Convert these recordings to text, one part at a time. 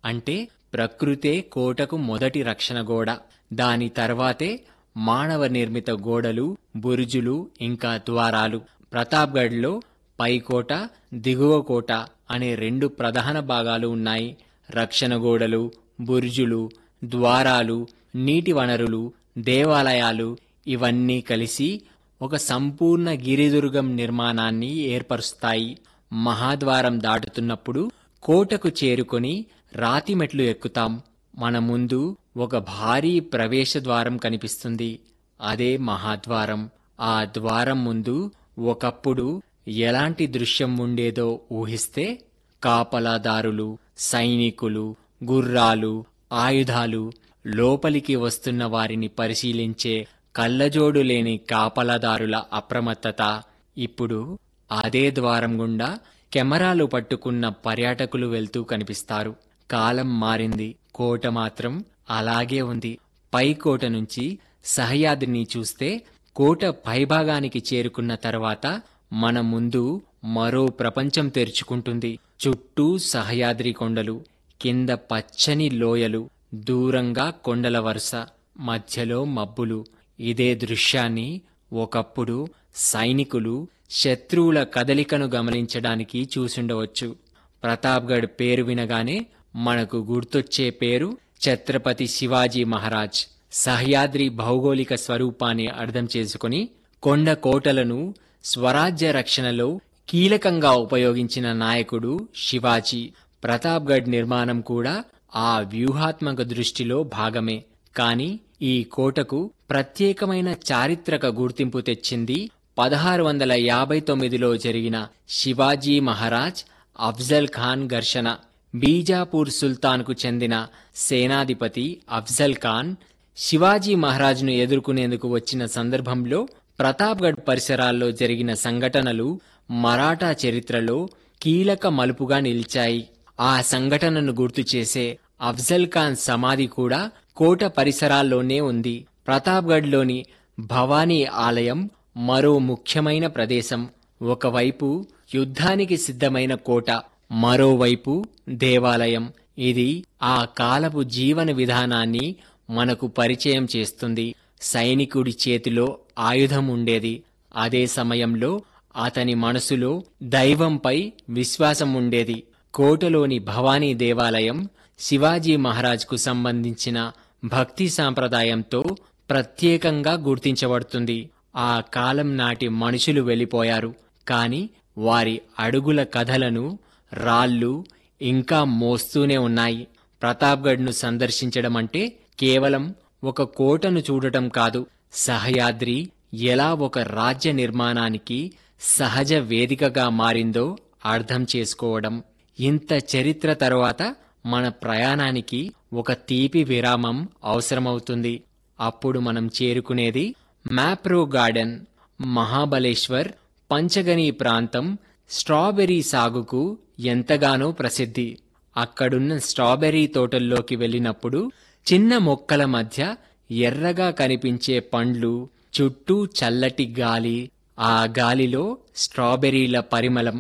అంటే ప్రకృతే కోటకు మొదటి రక్షణ గోడ దాని తర్వాతే మానవ నిర్మిత గోడలు బురుజులు ఇంకా ద్వారాలు ప్రతాప్గఢ్లో పైకోట దిగువ కోట అనే రెండు ప్రధాన భాగాలు ఉన్నాయి రక్షణ గోడలు బురుజులు ద్వారాలు నీటి వనరులు దేవాలయాలు ఇవన్నీ కలిసి ఒక సంపూర్ణ గిరిదుర్గం నిర్మాణాన్ని ఏర్పరుస్తాయి మహాద్వారం దాటుతున్నప్పుడు కోటకు చేరుకొని రాతి మెట్లు ఎక్కుతాం మన ముందు ఒక భారీ ప్రవేశ ద్వారం కనిపిస్తుంది అదే మహాద్వారం ఆ ద్వారం ముందు ఒకప్పుడు ఎలాంటి దృశ్యం ఉండేదో ఊహిస్తే కాపలాదారులు సైనికులు గుర్రాలు ఆయుధాలు లోపలికి వస్తున్న వారిని పరిశీలించే కళ్ళజోడు లేని కాపలాదారుల అప్రమత్తత ఇప్పుడు అదే ద్వారం గుండా కెమెరాలు పట్టుకున్న పర్యాటకులు వెళ్తూ కనిపిస్తారు కాలం మారింది కోట మాత్రం అలాగే ఉంది పై కోట నుంచి సహయాద్రిని చూస్తే కోట పైభాగానికి చేరుకున్న తర్వాత మన ముందు మరో ప్రపంచం తెరుచుకుంటుంది చుట్టూ సహయాద్రి కొండలు కింద పచ్చని లోయలు దూరంగా కొండల వరుస మధ్యలో మబ్బులు ఇదే దృశ్యాన్ని ఒకప్పుడు సైనికులు శత్రువుల కదలికను గమనించడానికి చూసుండవచ్చు ప్రతాప్గఢ్ పేరు వినగానే మనకు గుర్తొచ్చే పేరు ఛత్రపతి శివాజీ మహారాజ్ సహ్యాద్రి భౌగోళిక స్వరూపాన్ని అర్థం చేసుకుని కొండ కోటలను స్వరాజ్య రక్షణలో కీలకంగా ఉపయోగించిన నాయకుడు శివాజీ ప్రతాప్గఢ్ నిర్మాణం కూడా ఆ వ్యూహాత్మక దృష్టిలో భాగమే కాని ఈ కోటకు ప్రత్యేకమైన చారిత్రక గుర్తింపు తెచ్చింది పదహారు వందల యాభై తొమ్మిదిలో జరిగిన శివాజీ మహారాజ్ అఫ్జల్ ఖాన్ ఘర్షణ బీజాపూర్ సుల్తాన్కు చెందిన సేనాధిపతి అఫ్జల్ ఖాన్ శివాజీ మహారాజ్ను ఎదుర్కొనేందుకు వచ్చిన సందర్భంలో ప్రతాప్గఢ్ పరిసరాల్లో జరిగిన సంఘటనలు మరాఠా చరిత్రలో కీలక మలుపుగా నిలిచాయి ఆ సంఘటనను గుర్తు చేసే అఫ్జల్ ఖాన్ సమాధి కూడా కోట పరిసరాల్లోనే ఉంది ప్రతాప్గఢ్లోని భవానీ ఆలయం మరో ముఖ్యమైన ప్రదేశం ఒకవైపు యుద్ధానికి సిద్ధమైన కోట మరోవైపు దేవాలయం ఇది ఆ కాలపు జీవన విధానాన్ని మనకు పరిచయం చేస్తుంది సైనికుడి చేతిలో ఆయుధం ఉండేది అదే సమయంలో అతని మనసులో దైవంపై విశ్వాసం ఉండేది కోటలోని భవానీ దేవాలయం శివాజీ మహారాజ్కు సంబంధించిన భక్తి సాంప్రదాయంతో ప్రత్యేకంగా గుర్తించబడుతుంది ఆ కాలం నాటి మనుషులు వెళ్ళిపోయారు కాని వారి అడుగుల కథలను రాళ్ళు ఇంకా మోస్తూనే ఉన్నాయి ప్రతాప్గఢ్ను సందర్శించడం అంటే కేవలం ఒక కోటను చూడటం కాదు సహయాద్రి ఎలా ఒక రాజ్య నిర్మాణానికి సహజ వేదికగా మారిందో అర్థం చేసుకోవడం ఇంత చరిత్ర తరువాత మన ప్రయాణానికి ఒక తీపి విరామం అవసరమవుతుంది అప్పుడు మనం చేరుకునేది మ్యాప్రో గార్డెన్ మహాబలేశ్వర్ పంచగని ప్రాంతం స్ట్రాబెర్రీ సాగుకు ఎంతగానో ప్రసిద్ధి అక్కడున్న స్ట్రాబెర్రీ తోటల్లోకి వెళ్ళినప్పుడు చిన్న మొక్కల మధ్య ఎర్రగా కనిపించే పండ్లు చుట్టూ చల్లటి గాలి ఆ గాలిలో స్ట్రాబెర్రీల పరిమళం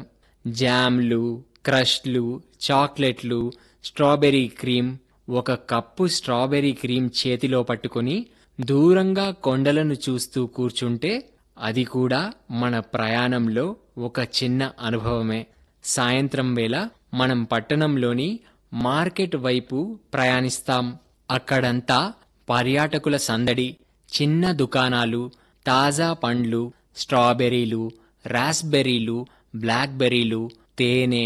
జామ్లు క్రష్లు చాక్లెట్లు స్ట్రాబెర్రీ క్రీమ్ ఒక కప్పు స్ట్రాబెర్రీ క్రీమ్ చేతిలో పట్టుకుని దూరంగా కొండలను చూస్తూ కూర్చుంటే అది కూడా మన ప్రయాణంలో ఒక చిన్న అనుభవమే సాయంత్రం వేళ మనం పట్టణంలోని మార్కెట్ వైపు ప్రయాణిస్తాం అక్కడంతా పర్యాటకుల సందడి చిన్న దుకాణాలు తాజా పండ్లు స్ట్రాబెర్రీలు రాస్బెర్రీలు బ్లాక్బెర్రీలు తేనె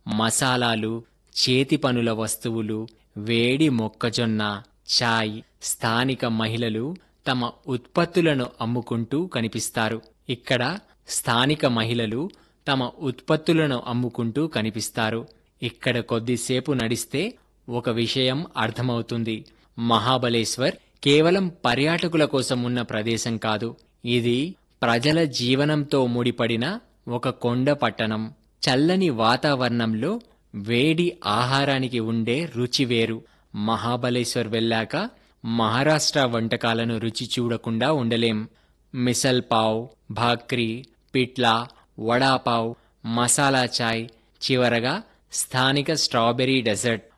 మసాలాలు చేతి పనుల వస్తువులు వేడి మొక్కజొన్న చాయ్ స్థానిక మహిళలు తమ ఉత్పత్తులను అమ్ముకుంటూ కనిపిస్తారు ఇక్కడ స్థానిక మహిళలు తమ ఉత్పత్తులను అమ్ముకుంటూ కనిపిస్తారు ఇక్కడ కొద్దిసేపు నడిస్తే ఒక విషయం అర్థమవుతుంది మహాబలేశ్వర్ కేవలం పర్యాటకుల కోసం ఉన్న ప్రదేశం కాదు ఇది ప్రజల జీవనంతో ముడిపడిన ఒక కొండ పట్టణం చల్లని వాతావరణంలో వేడి ఆహారానికి ఉండే రుచి వేరు మహాబలేశ్వర్ వెళ్ళాక మహారాష్ట్ర వంటకాలను రుచి చూడకుండా ఉండలేం మిసల్ పావ్ భాక్రీ పిట్లా వడాపావ్ మసాలా చాయ్ చివరగా స్థానిక స్ట్రాబెర్రీ డెజర్ట్